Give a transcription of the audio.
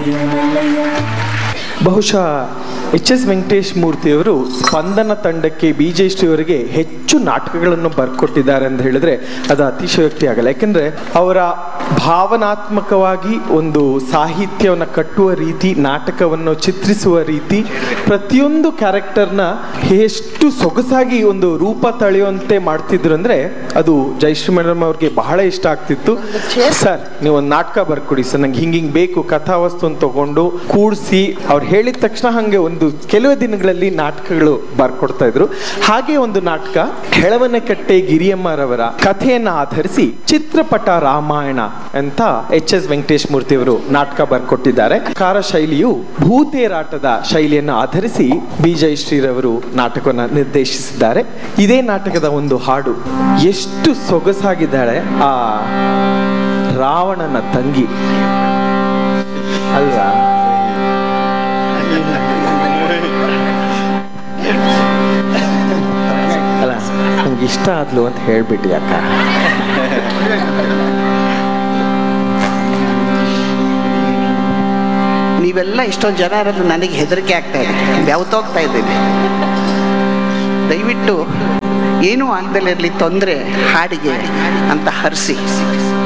ಬಹುಶಃ H S Venkatesh ಮೂರ್ತಿಯವರು ಸ್ಪಂದನ ತಂಡಕ್ಕೆ ಬಿ ಜಯಶ್ರೀ ಅವರಿಗೆ ಹೆಚ್ಚು ನಾಟಕಗಳನ್ನು ಬರ್ಕೊಟ್ಟಿದ್ದಾರೆ ಅಂತ ಹೇಳಿದ್ರೆ ಅದು ಅತಿಶಯೋಕ್ತಿ ಆಗಲ್ಲ ಯಾಕೆಂದ್ರೆ ಅವರ ಭಾವನಾತ್ಮಕವಾಗಿ ಒಂದು ಸಾಹಿತ್ಯವನ್ನು ಕಟ್ಟುವ ರೀತಿ ನಾಟಕವನ್ನು ಚಿತ್ರಿಸುವ ರೀತಿ ಪ್ರತಿಯೊಂದು ಕ್ಯಾರೆಕ್ಟರ್ನ ಎಷ್ಟು ಸೊಗಸಾಗಿ ಒಂದು ರೂಪ ತಳೆಯುವಂತೆ ಮಾಡ್ತಿದ್ರು ಅಂದ್ರೆ ಅದು ಜಯಶ್ರೀ ಮೇಡಮ್ ಅವ್ರಿಗೆ ಬಹಳ ಇಷ್ಟ ಆಗ್ತಿತ್ತು ಸರ್ ನೀವು ಒಂದು ನಾಟಕ ಬರ್ಕೊಡಿ ಸರ್ ನಂಗೆ ಹಿಂಗ್ ಹಿಂಗ್ ಬೇಕು ಕಥಾವಸ್ತುನ ತಗೊಂಡು ಕೂಡಿಸಿ ಅವ್ರು ಹೇಳಿದ ತಕ್ಷಣ ಹಂಗೆ ಒಂದು ಕೆಲವೇ ದಿನಗಳಲ್ಲಿ ನಾಟಕಗಳು ಬರ್ಕೊಡ್ತಾ ಇದ್ರು ಹಾಗೆ ಒಂದು ನಾಟಕ ಹೆಳವನಕಟ್ಟೆ ಗಿರಿಯಮ್ಮರವರ ಕಥೆಯನ್ನ ಆಧರಿಸಿ ಚಿತ್ರಪಟ ರಾಮಾಯಣ ಅಂತ ಎಚ್ ಎಸ್ ವೆಂಕಟೇಶ್ ಮೂರ್ತಿ ಅವರು ನಾಟಕ ಬರ್ಕೊಟ್ಟಿದ್ದಾರೆ ಕಾರ ಶೈಲಿಯು ಭೂತೇರಾಟದ ಶೈಲಿಯನ್ನು ಆಧರಿಸಿ ಬಿ ಜಯಶ್ರೀರವರು ನಾಟಕವನ್ನ ನಿರ್ದೇಶಿಸಿದ್ದಾರೆ ಇದೇ ನಾಟಕದ ಒಂದು ಹಾಡು ಎಷ್ಟು ಸೊಗಸಾಗಿದ್ದಾಳೆ ಆ ರಾವಣನ ತಂಗಿ ಅಲ್ವಾ ಅಲ್ಲ ನಂಗೆ ಇಷ್ಟ ಆದ್ಲು ಅಂತ ಹೇಳ್ಬಿಟ್ಟು ಅಕ್ಕ ನೀವೆಲ್ಲ ಇಷ್ಟೊಂದು ಜನ ಇರೋದು ನನಗೆ ಹೆದರಿಕೆ ಆಗ್ತಾ ಇದೆ ಬೆವತೋಗ್ತಾ ಇದ್ದೀನಿ ದಯವಿಟ್ಟು ಏನೂ ಆಗ್ದಲೇ ಇರಲಿ ತೊಂದರೆ ಹಾಡಿಗೆ ಅಂತ ಹರಿಸಿ